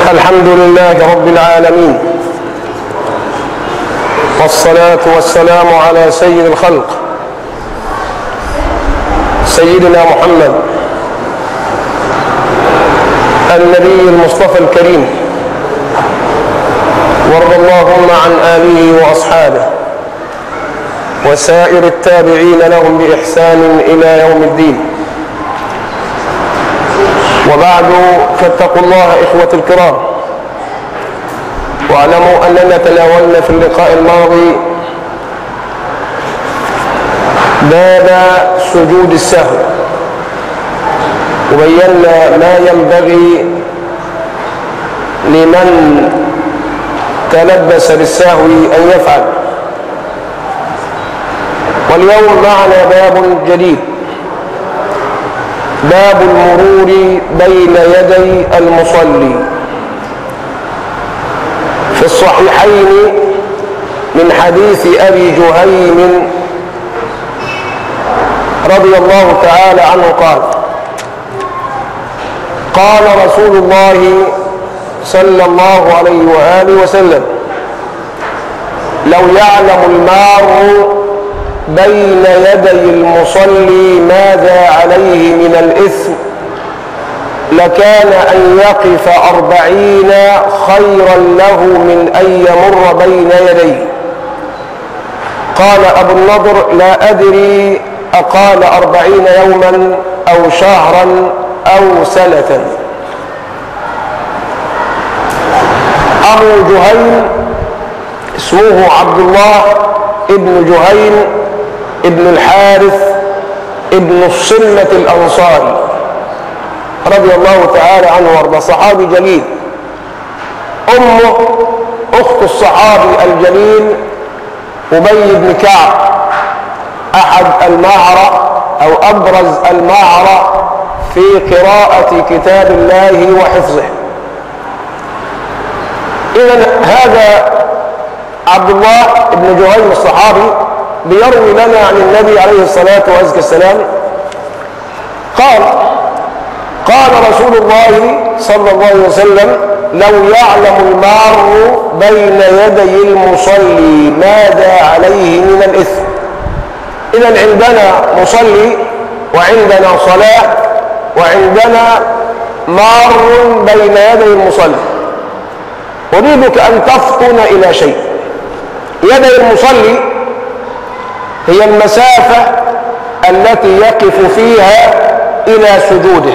الحمد لله رب العالمين والصلاة والسلام على سيد الخلق سيدنا محمد النبي المصطفى الكريم وارض اللهم عن آله وأصحابه وسائر التابعين لهم بإحسان إلى يوم الدين وبعد فاتقوا الله إخوة الكرام واعلموا أننا تناولنا في اللقاء الماضي باب سجود السهو وبينا ما ينبغي لمن تلبس بالسهو أن يفعل واليوم معنا باب جديد باب المرور بين يدي المصلي في الصحيحين من حديث أبي جهيم رضي الله تعالى عنه قال قال رسول الله صلى الله عليه وآله وسلم لو يعلم المار بين يدي المصلي ماذا عليه من الإثم لكان أن يقف أربعين خيرا له من أن يمر بين يديه قال أبو النضر لا أدري أقال أربعين يوما أو شهرا أو سنة أبو جهيم اسمه عبد الله ابن جهيم ابن الحارث ابن الصلة الأنصاري رضي الله تعالى عنه وارضى صحابي جليل أمه أخت الصحابي الجليل أبي بن كعب أحد المعرة أو أبرز المعرة في قراءة كتاب الله وحفظه إذا هذا عبد الله بن جهيم الصحابي بيروي لنا عن النبي عليه الصلاة والسلام قال قال رسول الله صلى الله عليه وسلم لو يعلم المار بين يدي المصلي ماذا عليه من الإثم إذا عندنا مصلي وعندنا صلاة وعندنا مار بين يدي المصلي أريدك أن تفطن إلى شيء يدي المصلي هي المسافة التي يقف فيها إلى سجوده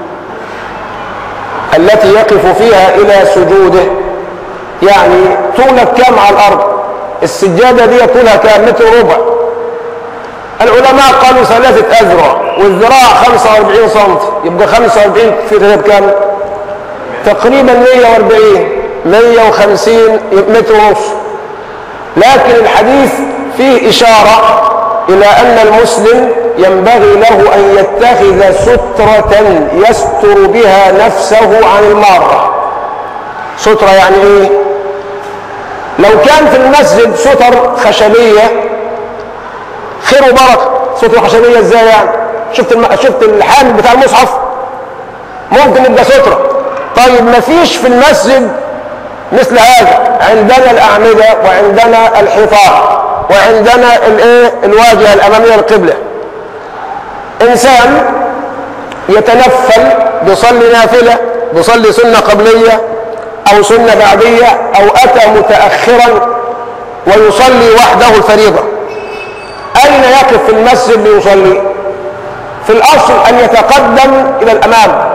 التي يقف فيها إلى سجوده يعني طولك كم على الأرض السجادة دي طولها كام متر ربع العلماء قالوا ثلاثة أذرع والذراع 45 سم يبقى 45 في كام تقريبا 140 150 متر ونص لكن الحديث فيه إشارة إلى أن المسلم ينبغي له أن يتخذ سترة يستر بها نفسه عن المارة سترة يعني إيه؟ لو كان في المسجد ستر خشبية خير وبركة سترة خشبية ازاي يعني؟ شفت الم... شفت الحامل بتاع المصحف؟ ممكن يبقى سترة طيب ما فيش في المسجد مثل هذا عندنا الأعمدة وعندنا الحيطان وعندنا الايه الواجهة الأمامية القبلة إنسان يتنفل بيصلي نافلة بيصلي سنة قبلية أو سنة بعدية أو أتى متأخرا ويصلي وحده الفريضة أين يقف في المسجد ليصلي في الأصل أن يتقدم إلى الأمام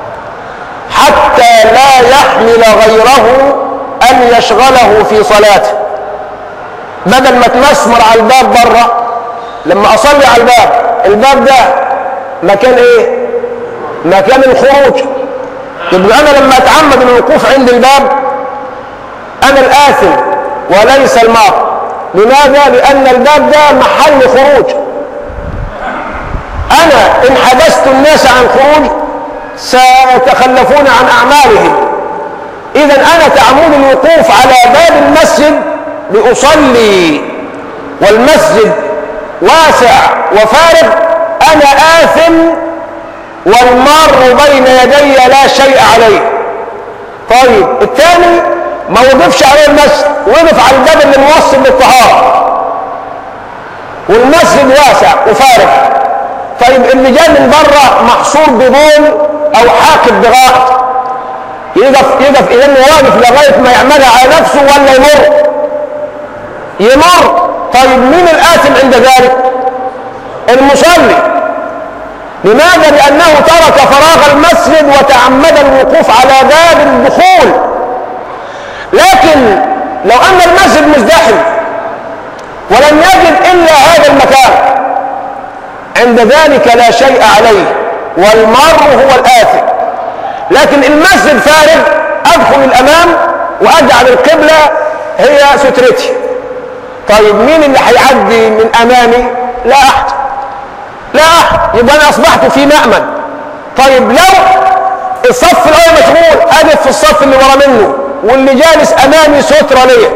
حتى لا يحمل غيره أن يشغله في صلاته بدل ما تمسمر على الباب بره لما أصلي على الباب الباب ده مكان إيه مكان الخروج يبقى أنا لما أتعمد الوقوف عند الباب أنا الآثم وليس المار لماذا؟ لأن الباب ده محل خروج أنا إن حبست الناس عن خروج سيتخلفون عن أعمالهم إذا أنا تعمد الوقوف على باب المسجد لأصلي والمسجد واسع وفارغ أنا آثم والمار بين يدي لا شيء عليه طيب الثاني ما وقفش عليه المسجد وقف على الباب اللي موصل للطهارة والمسجد واسع وفارغ طيب اللي جاي من بره محصور ببول او حاكم بغائط يقف يقف اذا واقف لغايه ما يعملها على نفسه ولا يمر يمر طيب مين الآثم عند ذلك المصلي لماذا لأنه ترك فراغ المسجد وتعمد الوقوف على باب الدخول لكن لو أن المسجد مزدحم ولم يجد إلا هذا المكان عند ذلك لا شيء عليه والمر هو الآثم لكن المسجد فارغ أدخل الأمام وأجعل القبلة هي سترتي طيب مين اللي هيعدي من أمامي لا أحد لا أحد يبقى أنا أصبحت في مأمن طيب لو الصف الأول مشغول أقف في الصف اللي ورا منه واللي جالس أمامي سترة ليا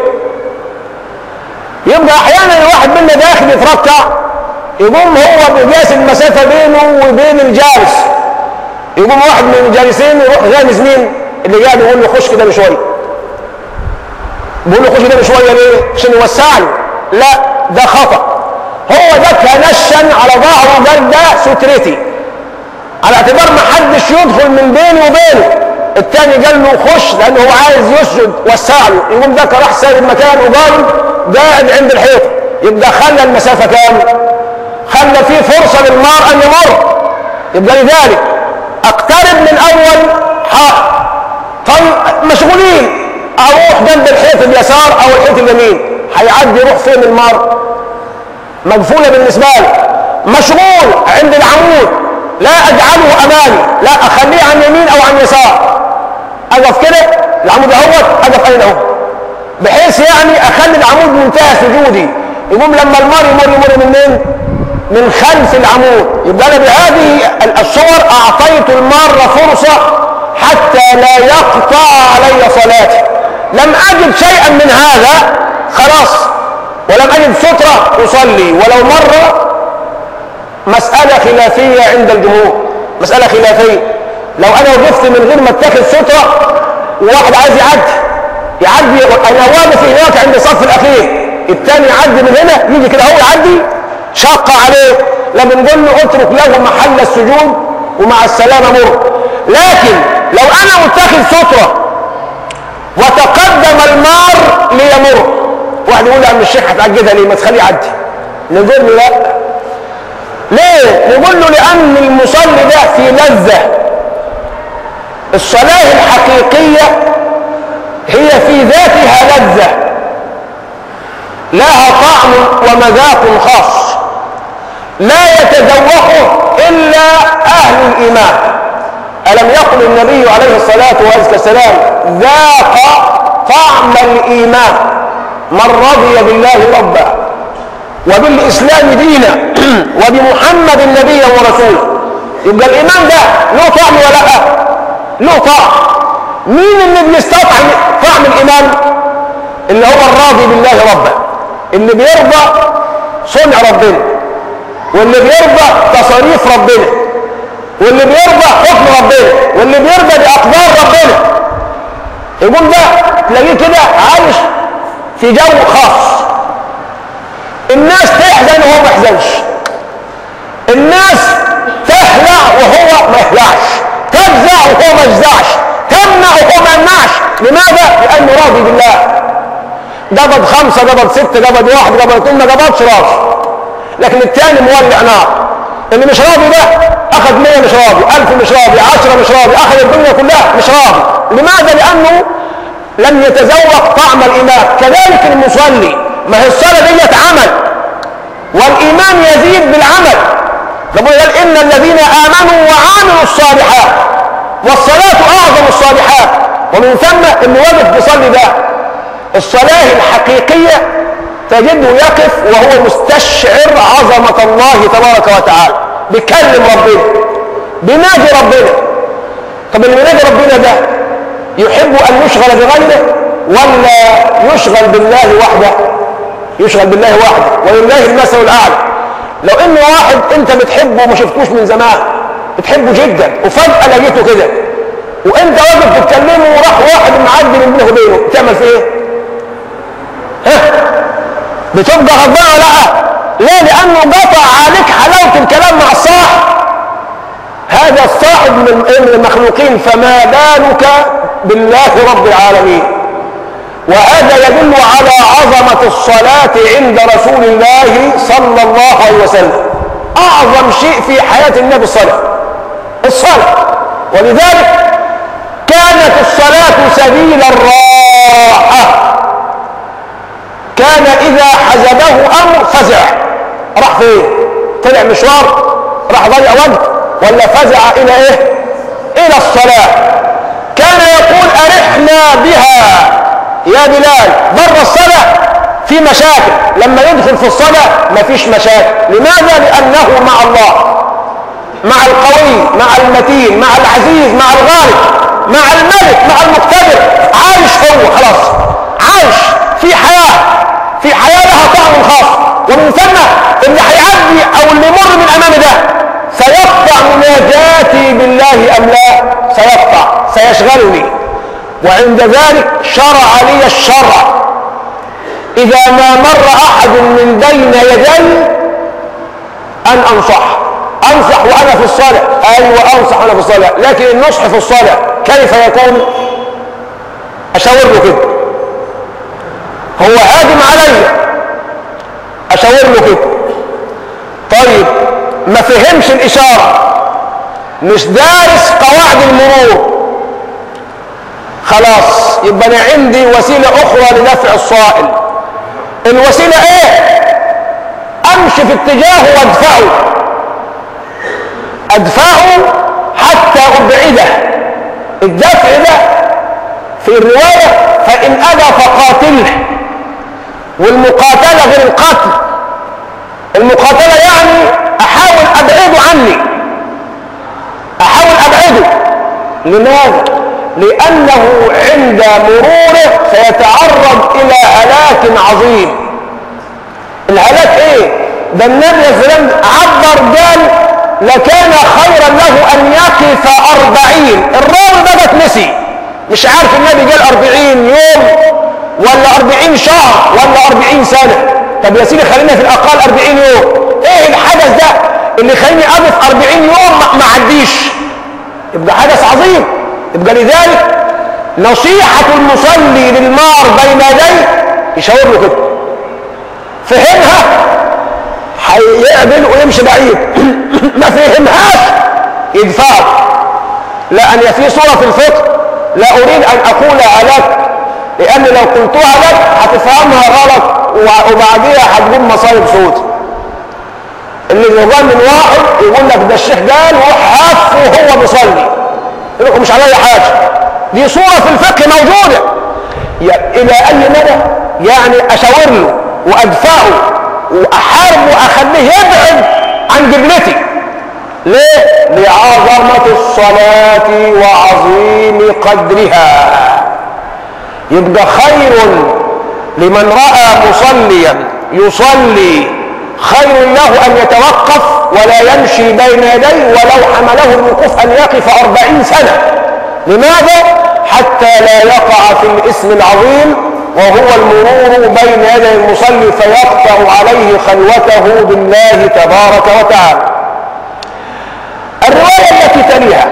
يبقى أحيانا الواحد منا داخل يتركع يقوم هو بيقيس المسافة بينه وبين الجالس يقوم واحد من الجالسين يروح غامز مين اللي قاعد يقول له خش كده بشويه بيقول له خش كده بشويه ليه عشان يوسع له لا ده خطأ هو ده كنشن على ظهره قال ده سترتي على اعتبار ما حدش يدخل من بيني وبينه التاني قال له خش لانه هو عايز يسجد وسع له يقوم ده راح سايب المكان وقال قاعد عند الحيط يبقى خلى المسافه كام خلى فيه فرصه للمار ان يمر يبقى لذلك اقترب من اول حائط طيب مشغولين اروح جنب الحيط اليسار او الحيط اليمين هيعدي يروح فين المار مقفولة بالنسبة له مشغول عند العمود لا اجعله امامي لا اخليه عن يمين او عن يسار اقف كده العمود اهوت اقف اين اهو بحيث يعني اخلي العمود منتهى سجودي يقوم لما المار يمر يمر من مين من خلف العمود يبقى انا بهذه الصور اعطيت المار فرصة حتى لا يقطع علي صلاتي لم اجد شيئا من هذا خلاص ولم اجد سترة اصلي ولو مرة مسألة خلافية عند الجمهور مسألة خلافية لو انا وقفت من غير ما اتخذ سترة وواحد عايز يعدي يعدي انا واقف هناك عند الصف الاخير الثاني يعدي من هنا يجي كده هو يعدي شق عليه لا بنقول له اترك له محل السجود ومع السلامة مر لكن لو انا متخذ سترة وتقدم المار ليمر واحد يقول يا عم الشيخ هتعجزها ليه ما تخليه يعدي نقول له لا ليه نقول له لان المصلي ده في لذة الصلاة الحقيقية هي في ذاتها لذة لها طعم ومذاق خاص لا يتذوقه إلا أهل الإيمان ألم يقل النبي عليه الصلاة والسلام ذاق طعم الإيمان من رضي بالله ربا وبالإسلام دينا وبمحمد نبيا ورسولا يبقى الإيمان ده له طعم ولا لا له طعم مين اللي بيستطعم طعم الإيمان اللي هو الراضي بالله ربا اللي بيرضى صنع ربنا واللي بيرضى تصاريف ربنا واللي بيرضى حكم ربنا واللي بيرضى بأقدار ربنا يقول ده تلاقيه كده عايش في جو خاص الناس تحزن وهو ما يحزنش الناس تهلع وهو ما يهلعش تفزع وهو ما يفزعش تمنع وهو ما يمنعش لماذا؟ لأنه راضي بالله قبض خمسة قبض ستة قبض واحد قبض اثنين ما قبضش راضي لكن الثاني مولع نار اللي مش راضي ده اخذ 100 مش راضي 1000 مش راضي 10 مش راضي اخذ الدنيا كلها مش راضي لماذا لانه لم يتذوق طعم الايمان كذلك المصلي ما هي الصلاه ديت عمل والايمان يزيد بالعمل ربنا قال ان الذين امنوا وعملوا الصالحات والصلاه اعظم الصالحات ومن ثم اللي واقف بيصلي ده الصلاه الحقيقيه تجده يقف وهو مستشعر عظمة الله تبارك وتعالى بيكلم ربنا بينادي ربنا طب اللي بينادي ربنا ده يحب أن يشغل بغيره ولا يشغل بالله وحده يشغل بالله وحده ولله المثل الأعلى لو إن واحد أنت بتحبه وما شفتوش من زمان بتحبه جدا وفجأة لقيته كده وانت واقف تتكلمه وراح واحد معدي من بتبقى غضبان ولا لا ليه لانه قطع عليك حلاوه الكلام مع الصاحب هذا الصاحب من من المخلوقين فما بالك بالله رب العالمين وهذا يدل على عظمه الصلاه عند رسول الله صلى الله عليه وسلم اعظم شيء في حياه النبي الصلاه الصلاه ولذلك كانت الصلاه سبيل الراحه كان إذا حزبه أمر فزع راح فين طلع مشوار راح ضيع وقت ولا فزع إلى إيه إلى الصلاة كان يقول أرحنا بها يا بلال بر الصلاة في مشاكل لما يدخل في الصلاة مفيش مشاكل لماذا لأنه مع الله مع القوي مع المتين مع العزيز مع الغالب مع الملك مع المقتدر عايش هو خلاص عايش في حياة في حياة لها طعم خاص ومن ثم اللي هيعدي او اللي يمر من امام ده سيقطع مناجاتي بالله ام لا سيقطع سيشغلني وعند ذلك شرع لي الشرع اذا ما مر احد من بين يدي ان انصح انصح وانا في الصلاه ايوه انصح وانا في الصلاه لكن النصح في الصلاه كيف يكون اشاور له كده هو هاجم عليا اشاور له كده طيب ما فهمش الاشاره مش دارس قواعد المرور خلاص يبقى انا عندي وسيله اخرى لدفع الصائل الوسيله ايه امشي في اتجاهه وادفعه ادفعه حتى ابعده الدفع ده في الروايه فان ابى فقاتله والمقاتلة غير القتل المقاتلة يعني أحاول أبعده عني أحاول أبعده لماذا؟ لأنه عند مروره سيتعرض إلى هلاك عظيم الهلاك إيه؟ ده النبي صلى الله عليه وسلم عبر قال لكان خيرا له أن يقف أربعين الراوي ده اتنسي مش عارف النبي قال أربعين يوم ولا أربعين شهر ولا أربعين سنة طب يا سيدي خلينا في الأقل أربعين يوم إيه الحدث ده اللي خليني أقف أربعين يوم ما عديش يبقى حدث عظيم يبقى لذلك نصيحة المصلي للمار بين يديه يشاور له كده فهمها هيقبل ويمشي بعيد ما فهمهاش يدفعه لأن في صورة في الفقه لا أريد أن أقولها لك لأن لو قلتها لك هتفهمها غلط وبعديها هتقوم مصايب سود اللي يقال من واحد يقول لك ده الشيخ قال روح هف وهو بيصلي يقول لكم مش عليا حاجة دي صورة في الفقه موجودة إلى أي مدى يعني أشاور له وأدفعه وأحاربه وأخليه يبعد عن قبلتي ليه؟ لعظمة الصلاة وعظيم قدرها يبقى خير لمن رأى مصليا يصلي خير له أن يتوقف ولا يمشي بين يديه ولو حمله الوقوف أن يقف أربعين سنة لماذا؟ حتى لا يقع في الاسم العظيم وهو المرور بين يدي المصلي فيقطع عليه خلوته بالله تبارك وتعالى الرواية التي تليها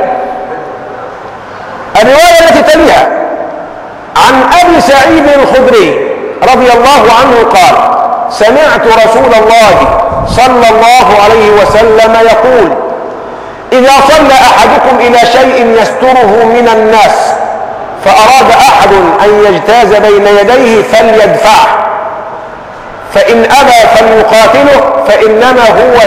الرواية التي تليها عن أبي سعيد الخدري رضي الله عنه قال سمعت رسول الله صلى الله عليه وسلم يقول إذا صلى أحدكم إلى شيء يستره من الناس فأراد أحد أن يجتاز بين يديه فليدفعه فإن أبى فليقاتله فإنما هو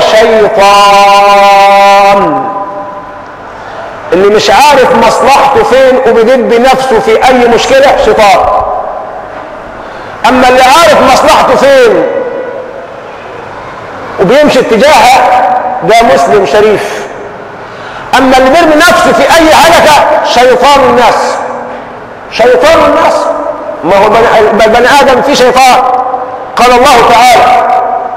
شيطان اللي مش عارف مصلحته فين وبيدب نفسه في أي مشكلة شيطان أما اللي عارف مصلحته فين وبيمشي اتجاهها ده مسلم شريف أما اللي بيرمي نفسه في أي هلكة شيطان الناس شيطان الناس ما هو بني آدم في شيطان قال الله تعالى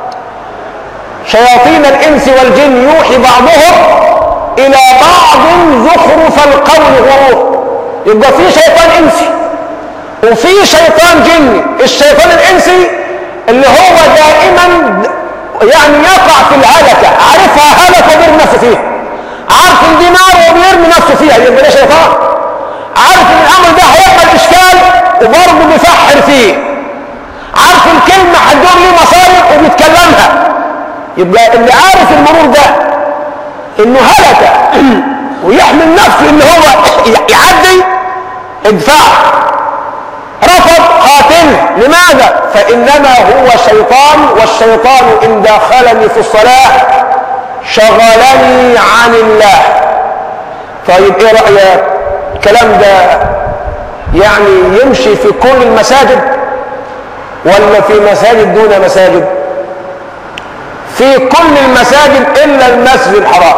شياطين الإنس والجن يوحي بعضهم إلى بعض زخرف القول غرور يبقى في شيطان إنسي وفي شيطان جني الشيطان الإنسي اللي هو دائما يعني يقع في الهلكة عارفها هلكة وبيرمي نفسه فيها عارف ان دي نار وبيرمي نفسه فيها يبقى ده شيطان عارف ان الامر ده هيعمل اشكال وبرضه بيفحر فيه عارف الكلمة هتدور ليه مصاري وبيتكلمها يبقى اللي عارف المرور ده انه هلك ويحمل نفسه ان هو يعدي ادفع رفض قاتله لماذا فانما هو شيطان والشيطان ان داخلني في الصلاه شغلني عن الله طيب ايه رايك الكلام ده يعني يمشي في كل المساجد ولا في مساجد دون مساجد في كل المساجد الا المسجد الحرام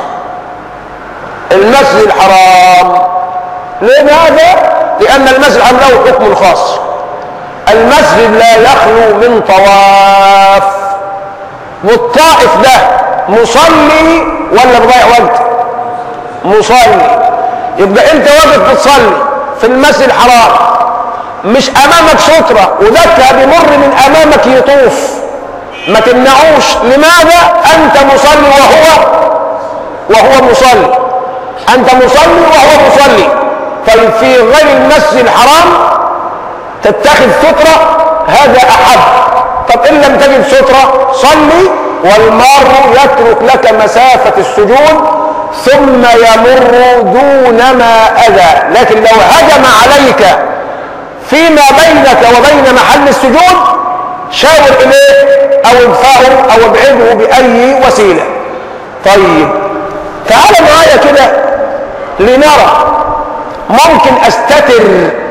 المسجد الحرام لماذا لان المسجد الحرام له حكم خاص المسجد لا يخلو من طواف والطائف ده مصلي ولا بضيع وقت مصلي يبقى انت واقف بتصلي في المسجد الحرام مش امامك ستره وذاك بيمر من امامك يطوف ما تمنعوش لماذا انت مصلي وهو وهو مصلي انت مصلي وهو مصلي طيب في غير المسجد الحرام تتخذ ستره هذا احب طب ان لم تجد ستره صلي والمار يترك لك مسافه السجود ثم يمر دون ما اذى لكن لو هجم عليك فيما بينك وبين محل السجود شاور اليه او ادفعه او ابعده باي وسيله طيب تعال معايا كده لنرى ممكن استتر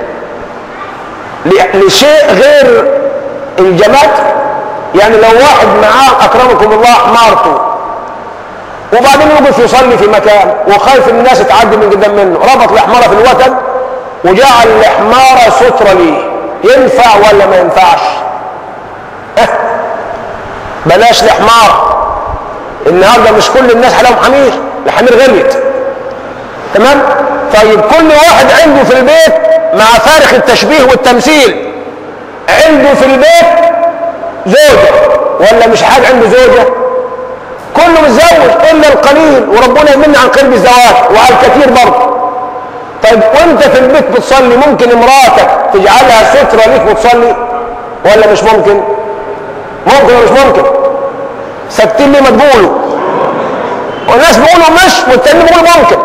لشيء غير الجماد يعني لو واحد معاه اكرمكم الله مارته وبعدين يوقف يصلي في مكان وخايف الناس تعدي من قدام منه ربط الحمارة في الوتد وجعل الحمارة سترة ليه ينفع ولا ما ينفعش أه. بلاش الحمار النهارده مش كل الناس حلهم حمير الحمير غليت تمام طيب كل واحد عنده في البيت مع فارق التشبيه والتمثيل عنده في البيت زوجة ولا مش حاجة عنده زوجة كله متزوج الا القليل وربنا يمن عن قلب الزواج وعلى الكثير برضه طيب وانت في البيت بتصلي ممكن امراتك تجعلها سترة ليك وتصلي ولا مش ممكن ممكن ولا مش ممكن ساكتين ليه ما تقولوا والناس بيقولوا مش والتانيين بيقولوا ممكن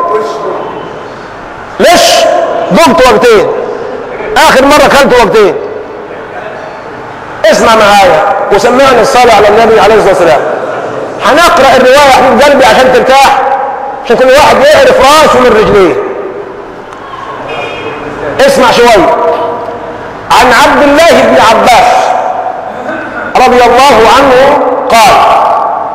ليش ضبط وقتين اخر مرة كلت وقتين اسمع معايا وسمعني الصلاة على النبي عليه الصلاة والسلام هنقرأ الرواية يا حبيب قلبي عشان ترتاح عشان كل واحد يعرف راسه من رجليه اسمع شوية عن عبد الله بن عباس رضي الله عنه قال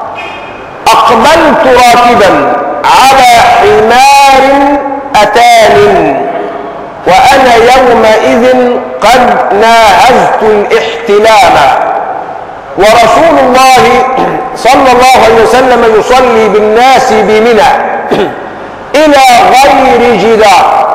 أقبلت راكبا على حمار أتان وأنا يومئذ قد ناهزت الاحتلام ورسول الله صلى الله عليه وسلم يصلي بالناس بمنى إلى غير جدار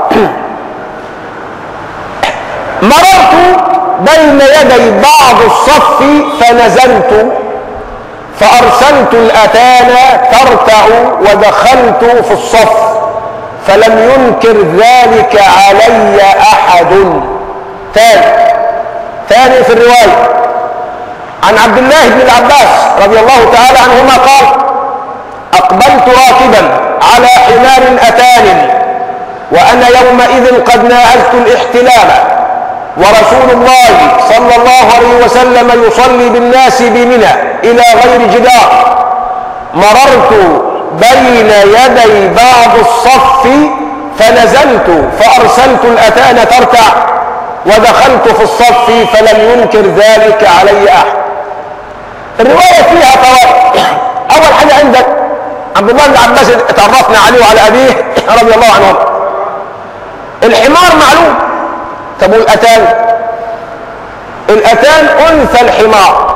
مررت بين يدي بعض الصف فنزلت فأرسلت الأتان ترتع ودخلت في الصف فلم ينكر ذلك علي أحد ثاني ثاني في الرواية عن عبد الله بن العباس رضي الله تعالى عنهما قال أقبلت راكبا على حمار أتان وأنا يومئذ قد ناهزت الاحتلام ورسول الله صلى الله عليه وسلم يصلي بالناس بمنى إلى غير جدار مررت بين يدي بعض الصف فنزلت فأرسلت الأتان ترتع ودخلت في الصف فلم ينكر ذلك علي أحد الرواية فيها فوائد أول حاجة عندك عبد الله بن عباس اتعرفنا عليه وعلى أبيه رضي الله عنهم الحمار معلوم طب والأتان الأتان أنثى الحمار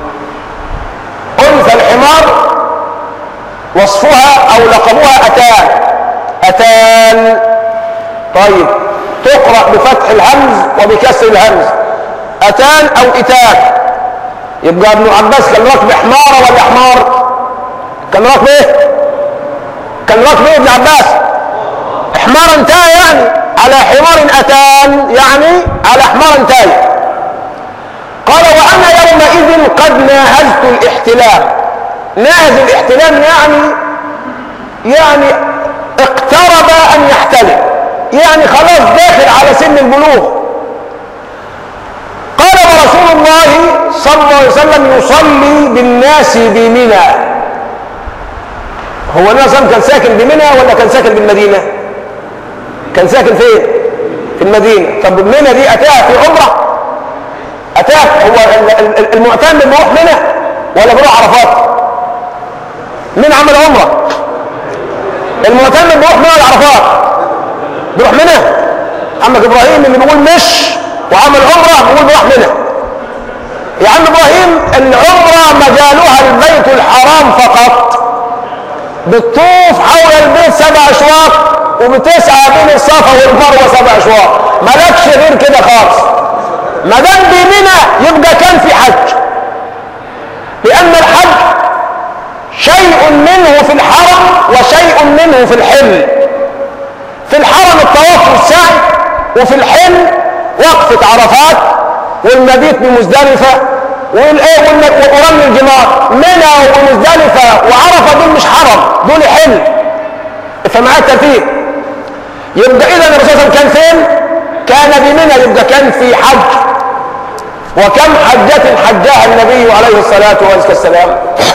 أنثى الحمار وصفها أو لقبها أتان أتان طيب تقرأ بفتح الهمز وبكسر الهمز أتان أو إتان يبقى ابن عباس كان راكب حمارة ولا حمار كان راكب ايه كان راكب ايه ابن عباس حمارا تاي يعني على حمار اتان يعني على حمار تاي قال وانا يومئذ قد ناهزت الاحتلام ناهز الاحتلام يعني يعني اقترب ان يحتلم يعني خلاص داخل على سن البلوغ قال ورسول الله صلى الله عليه وسلم يصلي بالناس بمنى هو الناس كان ساكن بمنى ولا كان ساكن بالمدينة كان ساكن فين في المدينة طب منى دي أتاها في عمرة أتاها هو المعتمد بيروح منى ولا بيروح عرفات مين عمل عمرة المعتمد بيروح منى ولا عرفات بيروح منى عمك إبراهيم اللي بيقول مش وعمل عمرة بيقول بيروح منى يا عم إبراهيم العمرة مجالها البيت الحرام فقط بتطوف حول البيت سبع اشواط وبتسعى بين الصفا والمروه سبع اشواط مالكش غير كده خالص ما دام بمنى يبقى كان في حج لان الحج شيء منه في الحرم وشيء منه في الحل في الحرم الطواف والسعي وفي الحل وقفة عرفات والمبيت بمزدلفة والايه ورمي الجمار منى ومزدلفه وعرفه دول مش حرم دول حل فمعاه الترتيب يبقى اذا الرسول صلى الله عليه وسلم كان فين كان بمنى يبقى كان في حج وكم حجة حجها النبي عليه الصلاة والسلام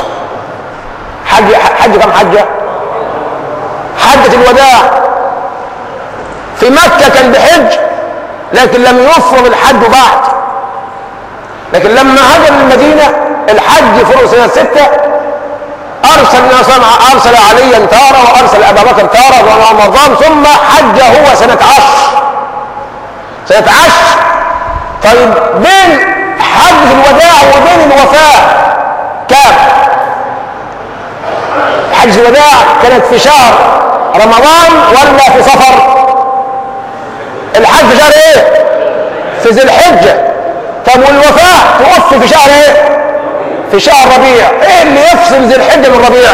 حج حج كم حجة حجة الوداع في مكة كان بحج لكن لم يفرض الحج بعد لكن لما هاجر المدينة الحج فرض سنة ستة أرسل أرسل عليا تارة وأرسل أبا بكر تارة ورمضان ثم حج هو سنة عشر سنة عشر طيب بين حج الوداع وبين الوفاة كام حج الوداع كانت في شهر رمضان ولا في صفر الحج في شهر ايه في ذي الحجه طب والوفاة توفي في شهر ايه في شهر ربيع ايه اللي يفصل ذي الحجة من ربيع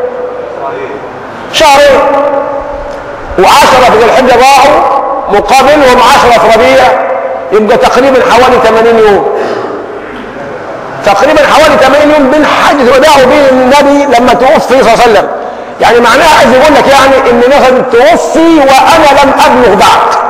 شهر ايه وعشرة في ذي الحجة ضاعوا مقابلهم عشرة في ربيع يبقى تقريبا حوالي 80 يوم تقريبا حوالي 80 يوم بين حج الوداع وبين النبي لما توفي صلى الله عليه وسلم يعني معناها عايز يقول لك يعني ان مثلا توفي وانا لم ابلغ بعد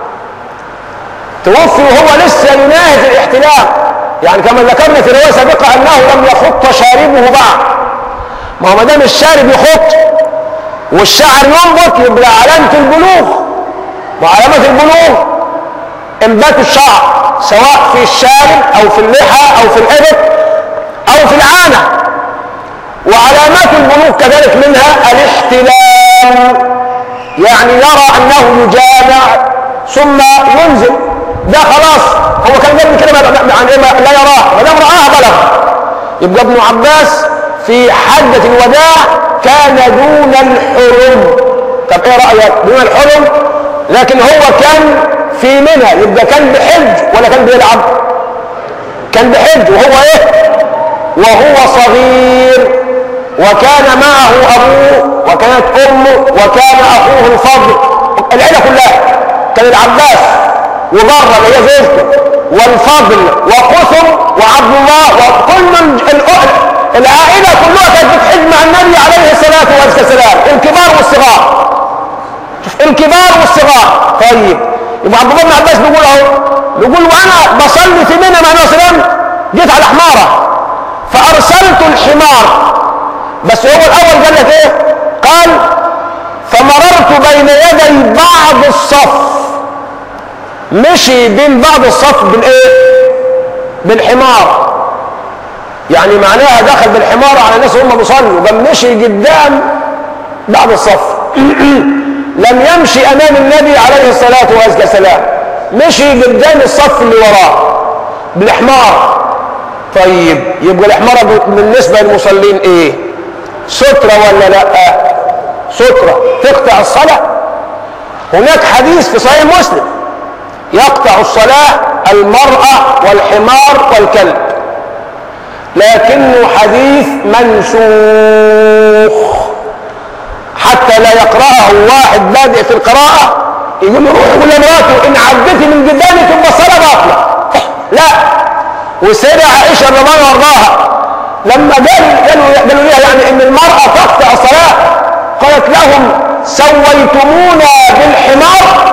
توفي وهو لسه يناهز الاحتلام يعني كما ذكرنا في روايه سابقه انه لم يخط شاربه بعد ما هو ما دام الشارب يخط والشعر ينبت يبقى علامه البلوغ وعلامه البلوغ انبات الشعر سواء في الشارب او في اللحى او في الابط او في العانه وعلامات البلوغ كذلك منها الاحتلام يعني يرى انه يجامع ثم ينزل ده خلاص هو كان قبل كده يعني لا يراه ما دام رآها بلغ يبقى ابن عباس في حجة الوداع كان دون الحرم طب ايه رأيك دون الحرم لكن هو كان في منى يبقى كان بحج ولا كان بيلعب كان بحج وهو ايه وهو صغير وكان معه ابوه وكانت امه وكان اخوه الفضل العيله كلها كان العباس وبره اللي هي زوجته والفضل وقثم وعبد الله وكل العائله كلها كانت بتحج مع النبي عليه الصلاه والسلام الكبار والصغار شوف الكبار والصغار طيب يبقى عبد الله بن عباس بيقول اهو بيقول وانا بصلي في منى مع النبي صلى الله عليه وسلم جيت على حماره فارسلت الحمار بس هو الاول قال لك ايه قال فمررت بين يدي بعض الصف مشي بين بعض الصف بالايه بالحمار يعني معناها دخل بالحمار على الناس وهم بيصلوا بل مشي قدام بعض الصف لم يمشي امام النبي عليه الصلاه والسلام مشي قدام الصف اللي وراه بالحمار طيب يبقى الحمار بالنسبه للمصلين ايه ستره ولا لا ستره تقطع الصلاه هناك حديث في صحيح مسلم يقطع الصلاة المرأة والحمار والكلب لكنه حديث منسوخ حتى لا يقرأه واحد بادئ في القراءة يقول له روح يقول لمراته إن عدتي من قدامي تبقى الصلاة باطلة لا وسيدة عائشة رضي الله عنها لما قال قالوا قالوا لها يعني إن المرأة تقطع الصلاة قالت لهم سويتمونا بالحمار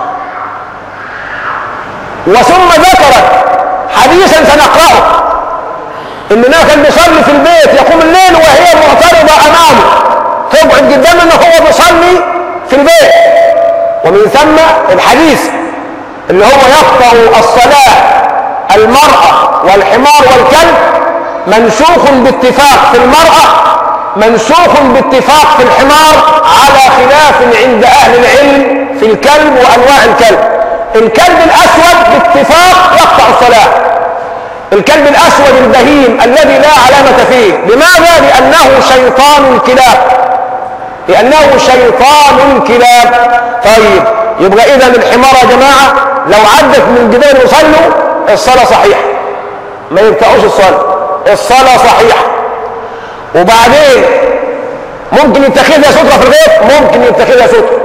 وثم ذكرت حديثا سنقرأه إننا كان بيصلي في البيت يقوم الليل وهي معترضة أمامه تقعد قدام إنه هو بيصلي في البيت ومن ثم الحديث اللي هو يقطع الصلاة المرأة والحمار والكلب منسوخ باتفاق في المرأة منسوخ باتفاق في الحمار على خلاف عند أهل العلم في الكلب وأنواع الكلب الكلب الأسود باتفاق يقطع الصلاة الكلب الأسود البهيم الذي لا علامة فيه لماذا؟ لأنه شيطان الكلاب لأنه شيطان الكلاب طيب يبقى إذا الحمار يا جماعة لو عدت من جبال يصلوا الصلاة صحيحة ما ينفعوش الصلاة الصلاة صحيحة وبعدين ممكن يتخذها سترة في البيت ممكن يتخذها سترة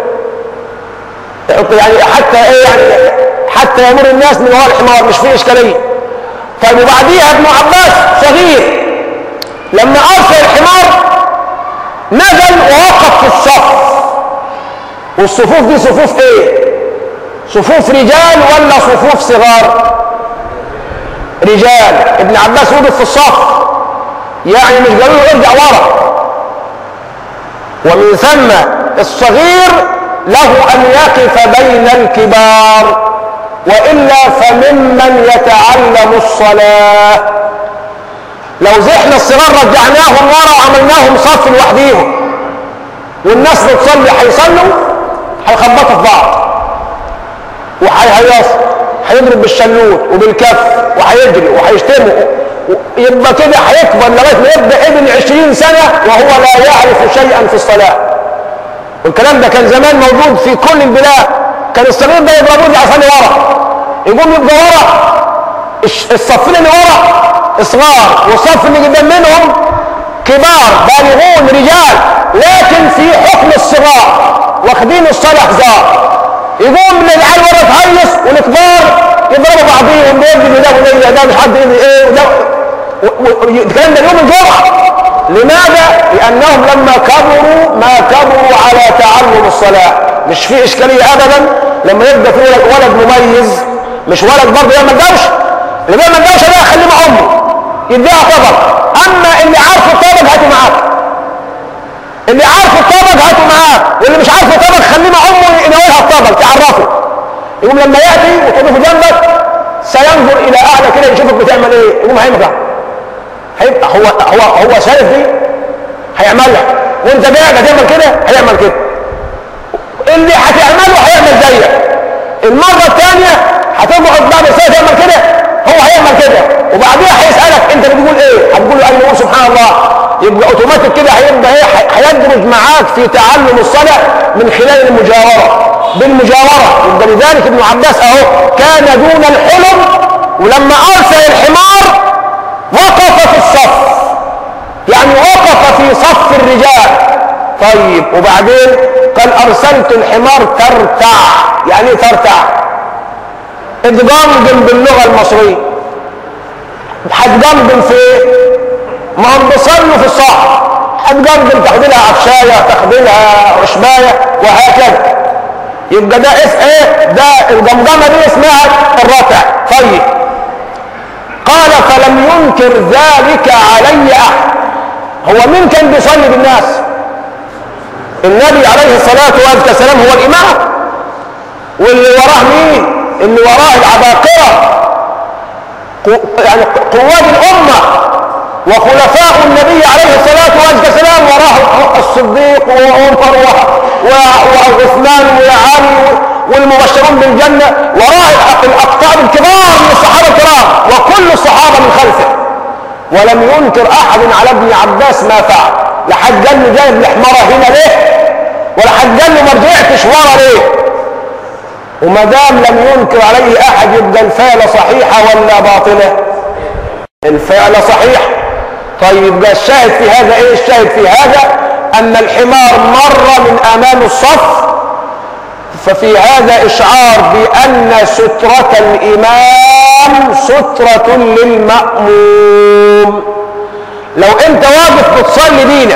يعني حتى ايه يعني حتى يمر الناس من وراء الحمار مش فيه اشكاليه طيب وبعديها ابن عباس صغير لما ارسل الحمار نزل ووقف في الصف والصفوف دي صفوف ايه صفوف رجال ولا صفوف صغار رجال ابن عباس وقف في الصف يعني مش قالوا له ارجع ورا ومن ثم الصغير له ان يقف بين الكبار والا فممن يتعلم الصلاه لو زحنا الصغار رجعناهم ورا وعملناهم صف لوحديهم والناس بتصلي هيصلوا هيخبطوا في بعض وهيهيصوا هيضرب بالشلوت وبالكف وهيجري وهيشتموا يبقى كده هيكبر لغايه ما يبقى ابن 20 سنه وهو لا يعرف شيئا في الصلاه والكلام ده كان زمان موجود في كل البلاد كان الصغير ده يضربوه اللي عشان ورا يقوم يبقى ورا الصفين اللي ورا صغار والصف اللي قدام منهم كبار بالغون رجال لكن في حكم الصغار واخدين الصلاة هزار يقوم العيال ورا تهيص والكبار يضربوا بعضيهم بيدي ده وده ده مش حد ايه وده الكلام ده يوم الجمعه لماذا؟ لأنهم لما كبروا ما كبروا على تعلم الصلاة مش في إشكالية أبدا لما يبقى في ولد, ولد مميز مش ولد برضه يعمل دوشة اللي بيعمل دوشة ده خليه مع أمه يديها طبق أما اللي عارف الطبق هاته معاك اللي عارف الطبق هاته معاك واللي مش عارف الطبق خليه مع أمه يناولها الطبق تعرفه يقوم لما يأتي وتقف جنبك سينظر إلى أعلى كده يشوفك بتعمل إيه يقوم هيمكع هيبقى هو هو هو شايف دي هيعملها وانت قاعد هتعمل كده هيعمل كده اللي هتعمله هيعمل زيك المره الثانيه هتقعد بعد ساعه تعمل كده هو هيعمل كده وبعديها هيسالك انت بتقول ايه هتقول له ايوه سبحان الله يبقى اوتوماتيك كده هيبقى ايه هيدمج معاك في تعلم الصلاه من خلال المجاوره بالمجاوره يبقى لذلك ابن عباس اهو كان دون الحلم ولما ارسل الحمار وقف في الصف يعني وقف في صف الرجال طيب وبعدين قال ارسلت الحمار ترتع يعني ايه ترتع اتجمجم باللغه المصريه هتجمجم في ايه ما هم بيصلوا في الصف هتجمجم تاخد لها عفشايه تاخد لها عشبايه وهكذا يبقى ده اسم ايه ده الجمجمه دي اسمها الرتع طيب قال فلم ينكر ذلك علي احد هو مين كان بيصلي بالناس النبي عليه الصلاة والسلام هو الإمام واللي وراه مين اللي وراه العباقرة يعني قواد الأمة وخلفاء النبي عليه الصلاة والسلام وراه الصديق وعمر وعثمان وعلي والمبشرون بالجنة وراه الأقطاب الكبار من الصحابة الكرام وكل الصحابة من خلفه ولم ينكر أحد على ابن عباس ما فعل لا حد قال له جايب الحمارة هنا ليه ولا حد قال له ما رجعتش ورا ليه وما دام لم ينكر عليه أحد يبقى الفعل صحيحة ولا باطلة الفعل صحيح طيب يبقى الشاهد في هذا ايه الشاهد في هذا ان الحمار مر من امام الصف ففي هذا اشعار بان سترة الامام سترة للمأموم لو انت واقف بتصلي بينا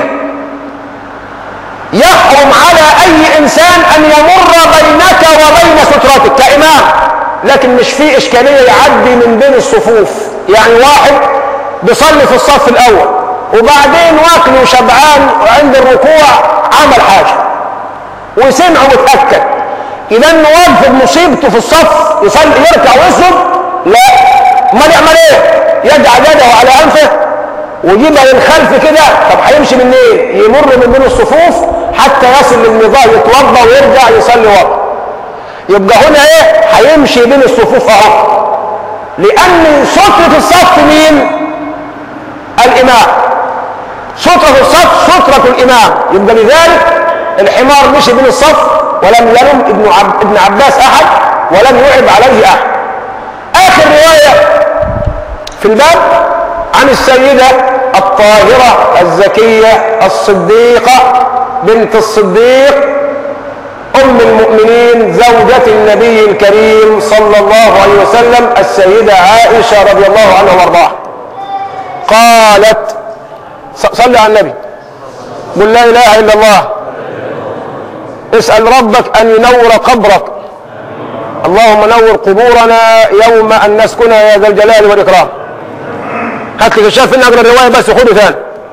يحرم على اي انسان ان يمر بينك وبين سترتك كامام لكن مش في اشكاليه يعدي من بين الصفوف يعني واحد بيصلي في الصف الاول وبعدين واكل وشبعان وعند الركوع عمل حاجه وسمع وتاكد اذا انه واقف بمصيبته في الصف يصلي يركع ويسجد لا امال يعمل ايه يجعل يده على انفه ويجيبها للخلف كده طب هيمشي منين يمر من بين الصفوف حتى يصل للنظام يتوضا ويرجع يصلي ورا يبقى هنا ايه هيمشي بين الصفوف اهو لان سترة الصف مين الامام سترة الصف سترة الامام يبقى لذلك الحمار مشي بين الصف ولم يلم ابن, عب... ابن عباس احد ولم يعب عليه احد اخر رواية في الباب عن السيدة الطاهرة الزكية الصديقة بنت الصديق أم المؤمنين زوجة النبي الكريم صلى الله عليه وسلم السيدة عائشة رضي الله عنها وارضاها قالت صلى على النبي قل لا إله إلا الله اسأل ربك أن ينور قبرك اللهم نور قبورنا يوم أن نسكن يا ذا الجلال والإكرام هات لي كشاف إن أقرأ الرواية بس وخده ثاني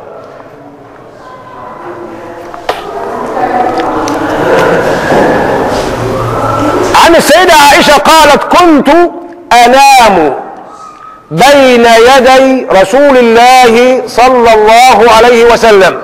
عن السيدة عائشة قالت كنت أنام بين يدي رسول الله صلى الله عليه وسلم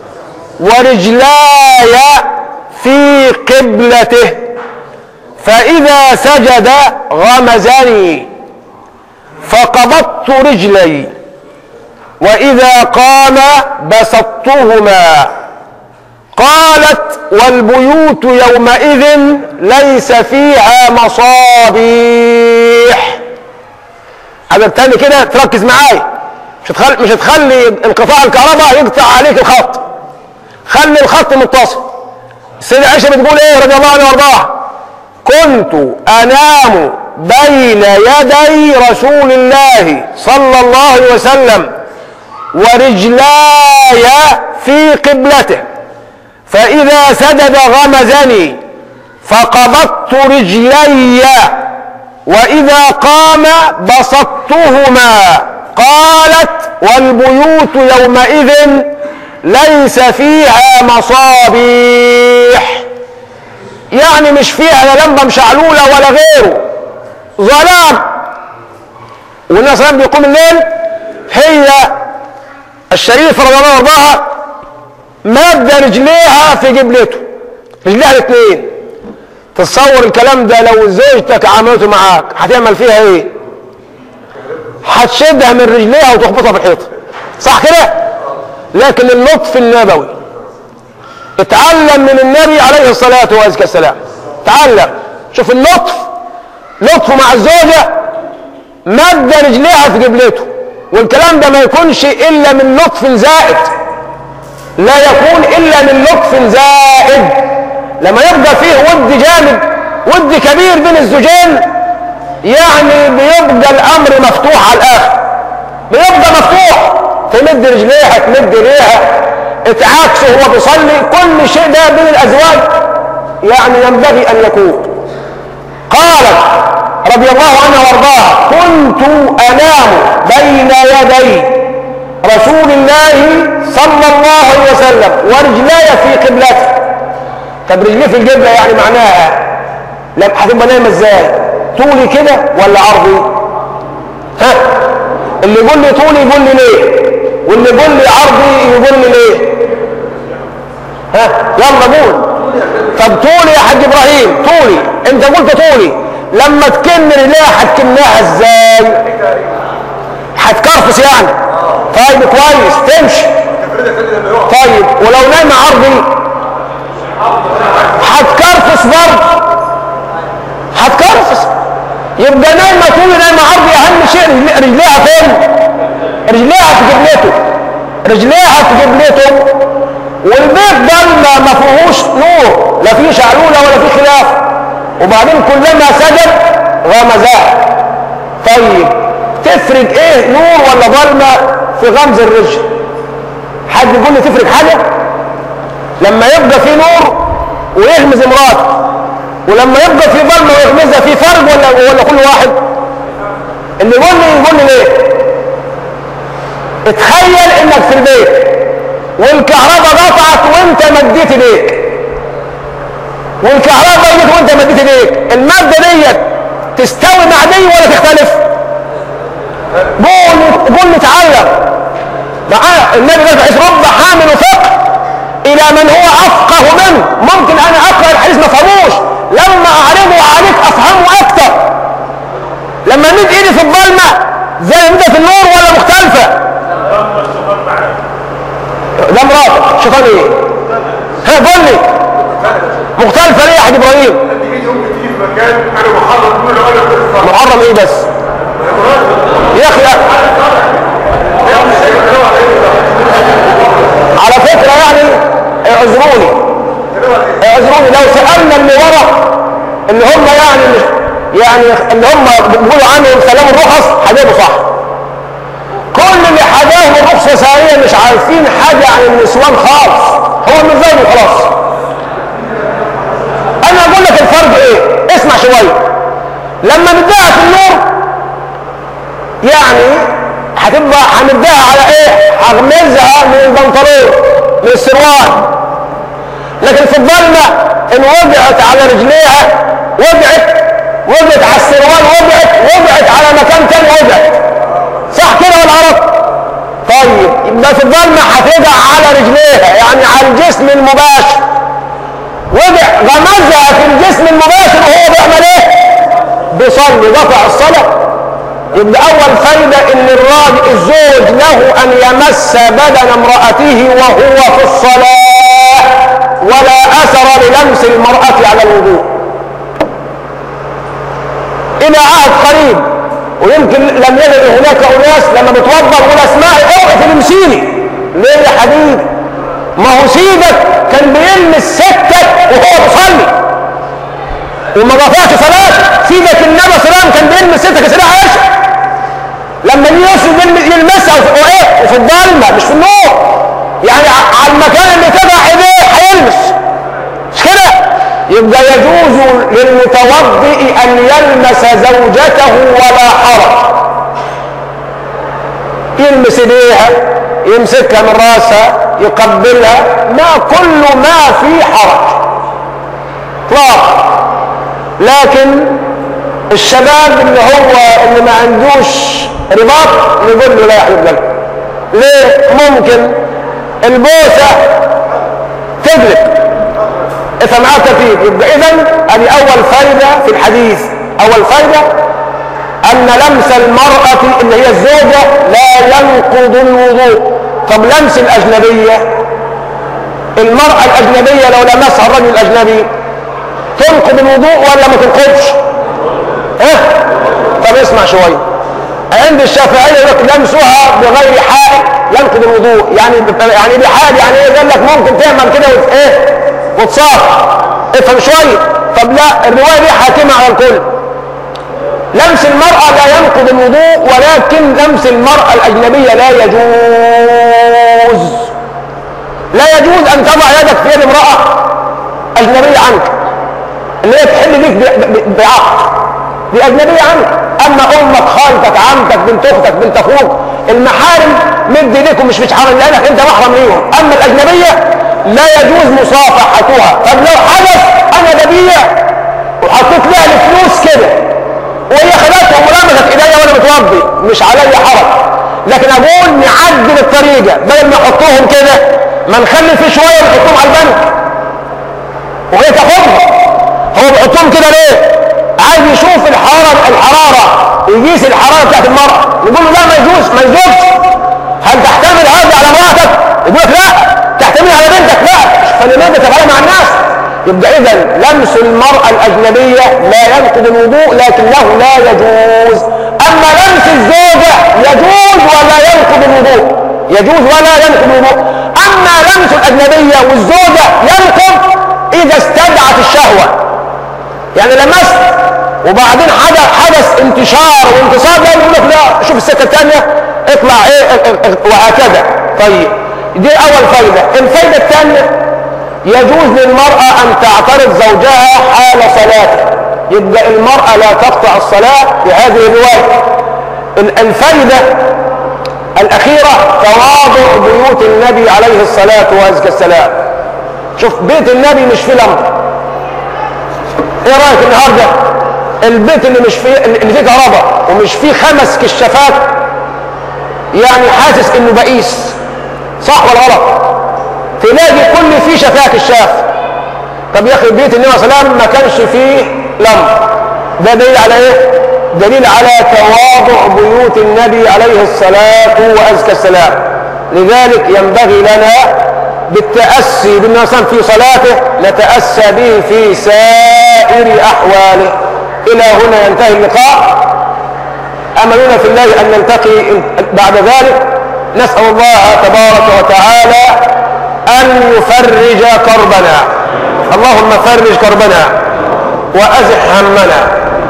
ورجلاي في قبلته فإذا سجد غمزني فقبضت رجلي وإذا قام بسطتهما قالت والبيوت يومئذ ليس فيها مصابيح عدد تاني كده تركز معايا مش هتخلي مش هتخلي انقطاع الكهرباء يقطع عليك الخط خلي الخط متصل السيدة عائشة بتقول ايه رضي الله عنها وارضاها كنت انام بين يدي رسول الله صلى الله عليه وسلم ورجلاي في قبلته فإذا سجد غمزني فقبضت رجلي وإذا قام بسطتهما قالت والبيوت يومئذ ليس فيها مصابيح يعني مش فيها لا لمبة مشعلولة ولا غيره ظلام والناس صلى بيقوم الليل هي الشريفة رضي الله عنها مادة رجليها في جبلته رجليها الاثنين تتصور الكلام ده لو زوجتك عملته معاك هتعمل فيها ايه هتشدها من رجليها وتخبطها في الحيط صح كده لكن اللطف النبوي اتعلم من النبي عليه الصلاة والسلام تعلم شوف اللطف لطفه مع الزوجة مد رجليها في جبلته والكلام ده ما يكونش الا من لطف زائد لا يكون الا من لطف زائد لما يبقى فيه ود جامد ود كبير بين الزوجين يعني بيبقى الامر مفتوح على الاخر بيبقى مفتوح تمد رجليها تمد ايديها اتعاكسه وهو بيصلي كل شيء ده بين الازواج يعني ينبغي ان يكون قالت رضي الله عنها وارضاها كنت انام بين يدي رسول الله صلى الله عليه وسلم ورجلاي في قبلته طب رجليه في القبله يعني معناها لم هتبقى نايمه ازاي طولي كده ولا عرضي ها اللي يقول لي طولي يقول لي ليه واللي يقول لي عرضي يقول لي ليه ها يلا قول طب طولي يا حاج ابراهيم طولي انت قلت طولي لما تكن رجليها هتكنها ازاي هتكرفس يعني طيب كويس تمشي طيب ولو نايمه عرضي هتكرفس برضه هتكرفس يبقى نايمه طول نايمه عرضي اهم شيء رجليها فين رجليها في جبلته رجليها في جبلته والبيت ضلمة ما فيهوش نور لا فيه شعلولة ولا فيه خلاف وبعدين كلما سجد غمزها طيب تفرق ايه نور ولا ضلمة في غمز الرجل حد يقول لي تفرق حاجة لما يبقى في نور ويغمز امراته ولما يبقى في ضلمة ويغمزها في فرق ولا ولا كل واحد اللي يقول لي يقول لي ليه اتخيل انك في البيت والكهرباء قطعت وانت مديت ايديك والكهرباء جت وانت مديت ايديك الماده ديت تستوي مع دي ولا تختلف قول قول نتعلم معاه النبي قال حيث رب حامل فقه الى من هو افقه منه ممكن انا اقرا الحديث ما افهموش لما اعرضه عليك افهمه اكتر لما مد ايدي في الظلمه زي مدة النور ولا مختلفه ده مراتك شيطان ايه ها قول لي مختلفه ليه يا حاج ابراهيم محرم ايه بس يا اخي على فكره يعني اعذروني اعذروني لو سالنا اللي ورا اللي هم يعني يعني اللي هم بيقولوا عنهم سلام الرخص هجيبوا صح كل اللي حاجاهم الرخصة سارية مش عارفين حاجة عن النسوان خالص هو النظام وخلاص انا اقول لك الفرق ايه اسمع شوية لما نديها في النور يعني هتبقى هنديها على ايه هغمزها من البنطلون من السروال لكن في الظلمة ان وضعت على رجليها وضعت وضعت على السروال وضعت وضعت على مكان تاني وضعت صح كده ولا غلط طيب يبقى في الظلمة هتقع على رجليها يعني على الجسم المباشر وضع غمزها في الجسم المباشر وهو بيعمل ايه بيصلي قطع الصلاة يبقى اول فايدة ان الراجل الزوج له ان يمس بدن امرأته وهو في الصلاة ولا اثر للمس المرأة على الوضوء الى عهد قريب ويمكن لم يجد هناك اناس لما بتوضا يقول اسمعي اوعي تلمسيني ليه يا حبيبي ما هو سيدك كان بيلمس ستك وهو بيصلي وما رفعش صلاه سيدك النبي صلى الله عليه وسلم كان بيلمس ستك يا سيدة عائشه لما يوسف يلمسها وايه وفي الضلمه مش في النور يعني على المكان اللي تضع ايديه هيلمس مش كده يبقى يجوز للمتوضئ ان يلمس زوجته ولا حرج يلمس ايديها يمسكها من راسها يقبلها ما كل ما في حرج اطلاقا لكن الشباب اللي هو اللي ما عندوش رباط نقول له لا يا حبيب قلبي ليه ممكن البوسه تدلك افهم معاك كتير يبقى اذا ادي اول فايده في الحديث اول فايده ان لمس المراه اللي هي الزوجه لا ينقض الوضوء طب لمس الاجنبيه المراه الاجنبيه لو لمسها الرجل الاجنبي تنقض الوضوء ولا ما تنقضش ها طب اسمع شويه عند الشافعيه يقول لك لمسها بغير حائل ينقض الوضوء يعني يعني بحال يعني ايه قال لك ممكن تعمل كده وت- ايه وتصافح افهم شويه طب لا الروايه دي حاكمه على الكل لمس المرأة لا ينقض الوضوء ولكن لمس المرأة الأجنبية لا يجوز لا يجوز أن تضع يدك في يد امرأة أجنبية عنك اللي هي تحل بيك ب- ب- بعقد دي أجنبية عنك أما أمك خالتك عمتك بنت أختك بنت أخوك المحارم مد إيديكم مش مش حرام لأنك أنت محرم ليهم أما الأجنبية لا يجوز مصافحتها طب لو حدث أنا ببيع وحطيت لها الفلوس كده وهي خدتهم ولمست ايديا وانا متوضي مش عليا حرج لكن اقول نعدل الطريقه بدل ما نحطهم كده ما نخلي في شويه ونحطهم على البنك وهي تاخدها هو بيحطهم كده ليه؟ عايز يشوف الحراره الحراره يقيس الحراره بتاعت المراه نقول له لا ما يجوز ما يجوزش هل تحتمل هذا على امراتك؟ يقول لك لا تحتمل على بنتك لا فلماذا تفعلها مع الناس؟ يبقى اذا لمس المرأة الأجنبية لا ينقض الوضوء لكنه لا يجوز أما لمس الزوجة يجوز ولا ينقض الوضوء يجوز ولا ينقض الوضوء اما لمس الاجنبيه والزوجه ينقض اذا استدعت الشهوه يعني لمست وبعدين حدث حدث انتشار وانتصاب لا يقول لك لا شوف السكه الثانيه اطلع ايه وهكذا طيب دي اول فايده الفايده الثانيه يجوز للمراه ان تعترض زوجها حال صلاته يبقى المراه لا تقطع الصلاه في هذه الروايه الفايده الاخيره تواضع بيوت النبي عليه الصلاه والسلام شوف بيت النبي مش فيه لمبه ايه رايك النهارده البيت اللي مش فيه اللي فيه كهرباء ومش فيه خمس كشافات يعني حاسس انه بئيس صح ولا غلط تلاقي كل فيه شفاه كشاف طب يا اخي بيت النبي صلى الله عليه وسلم ما كانش فيه لمب ده دليل على ايه دليل على تواضع بيوت النبي عليه الصلاه وازكى السلام لذلك ينبغي لنا بالتأسي بالنبي صلى في صلاته نتأسى به في سائر أحواله إلى هنا ينتهي اللقاء أملنا في الله أن نلتقي بعد ذلك نسأل الله تبارك وتعالى أن يفرج كربنا اللهم فرج كربنا وأزح همنا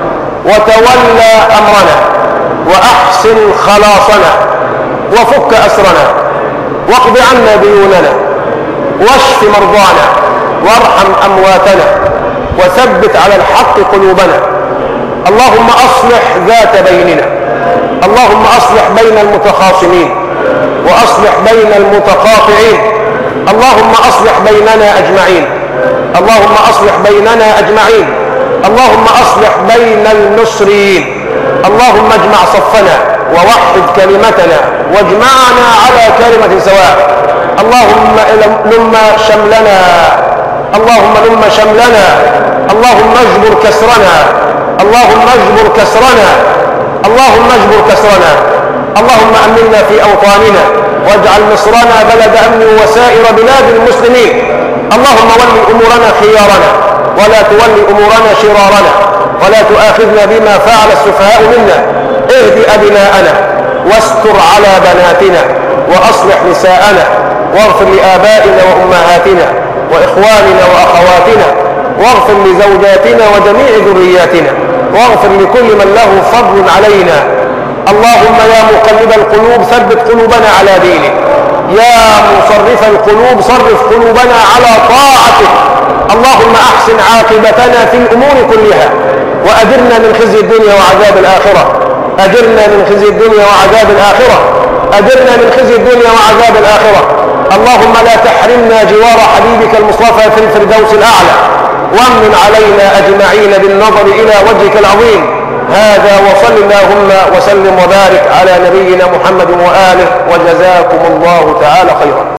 وتولى أمرنا وأحسن خلاصنا وفك أسرنا واقض عنا ديوننا واشف مرضانا وارحم أمواتنا وثبت على الحق قلوبنا اللهم أصلح ذات بيننا اللهم أصلح بين المتخاصمين وأصلح بين المتقاطعين اللهم أصلح بيننا أجمعين اللهم أصلح بيننا أجمعين اللهم أصلح بين المصريين اللهم اجمع صفنا ووحد كلمتنا واجمعنا على كلمة سواء اللهم لم شملنا اللهم لم شملنا اللهم اجبر كسرنا اللهم اجبر كسرنا اللهم اجبر كسرنا اللهم امنا في اوطاننا واجعل مصرنا بلد امن وسائر بلاد المسلمين اللهم ول امورنا خيارنا ولا تول امورنا شرارنا ولا تؤاخذنا بما فعل السفهاء منا اهد ابناءنا واستر على بناتنا واصلح نساءنا واغفر لآبائنا وأمهاتنا وإخواننا وأخواتنا واغفر لزوجاتنا وجميع ذرياتنا واغفر لكل من له فضل علينا اللهم يا مقلب القلوب ثبت قلوبنا على دينك يا مصرف القلوب صرف قلوبنا على طاعتك اللهم أحسن عاقبتنا في الأمور كلها وأجرنا من خزي الدنيا وعذاب الآخرة أجرنا من خزي الدنيا وعذاب الآخرة أجرنا من خزي الدنيا وعذاب الآخرة اللهم لا تحرمنا جوار حبيبك المصطفى في الفردوس الأعلى وامن علينا أجمعين بالنظر إلى وجهك العظيم هذا وصل اللهم وسلم وبارك على نبينا محمد وآله وجزاكم الله تعالى خيرا